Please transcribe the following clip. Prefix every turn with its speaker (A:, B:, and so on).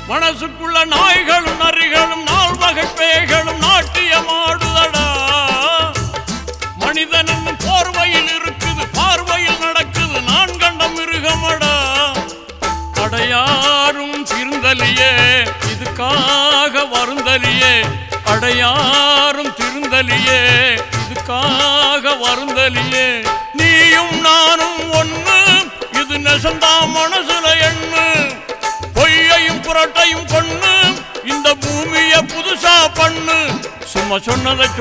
A: மனசுக்குள்ள நாய்களும் நரிகளும் நால் வகை பேய்களும் நாட்டியமாடுதடா மனிதன் என்னும் போர்வையில் இருக்குது பார்வையில் நடக்குது நான் கண்ட மிருகமடா அடையாரும் திருந்தலியே இதுக்காக வருந்தலியே அடையாரும் திருந்தலியே இதுக்காக வருந்தலியே நீயும் நானும் ஒண்ணு இது நெசந்தா மனசுல எண்ணு பொய்யையும் புரட்டையும் கொண்ணு இந்த பூமிய புதுசா பண்ணு சும்மா சொன்னதை